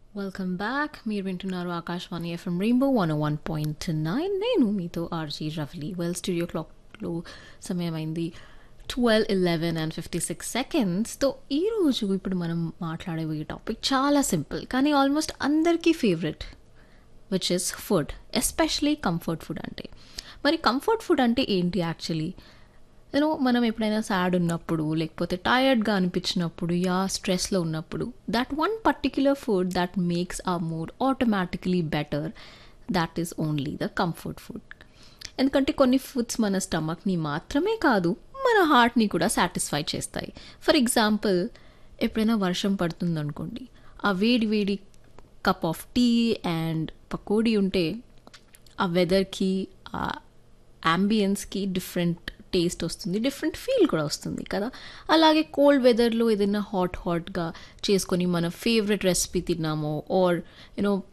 welcome back మీరు వింటున్నారు Akashvani FM rainbow one one point nine నేను మీతో ఆర్జీ రఫ్లీ వెల్ స్టూడియో క్లాక్లో సమయం అయింది twelve eleven and fifty six సెకండ్స్తో ఈరోజు ఇప్పుడు మనం మాట్లాడబోయే టాపిక్ చాలా సింపుల్ కానీ ఆల్మోస్ట్ అందరికీ favourite which is food especially comfort food అంటే మరి కంఫర్ట్ ఫుడ్ అంటే ఏంటి యాక్చువల్లీ యూనో మనం ఎప్పుడైనా సాడ్ ఉన్నప్పుడు లేకపోతే టయర్డ్గా అనిపించినప్పుడు యా స్ట్రెస్లో ఉన్నప్పుడు that one particular food that makes ఆ mood automatically better that is only the comfort food ఎందుకంటే కొన్ని ఫుడ్స్ మన స్టమక్ని మాత్రమే కాదు మన హార్ట్ని కూడా సాటిస్ఫై చేస్తాయి ఫర్ ఎగ్జాంపుల్ ఎప్పుడైనా వర్షం పడుతుంది అనుకోండి ఆ వేడి వేడి cup of tea and pakoda ఉంటే ఆ వెదర్కి ఆ అంబియన్స్కి డిఫరెంట్ టేస్ట్ వస్తుంది డిఫరెంట్ ఫీల్ కూడా వస్తుంది కదా అలాగే కోల్డ్ వెదర్లో ఏదైనా హాట్ హాట్గా చేసుకొని మన ఫేవరెట్ రెసిపీ తిన్నామో ఆర్ యూనో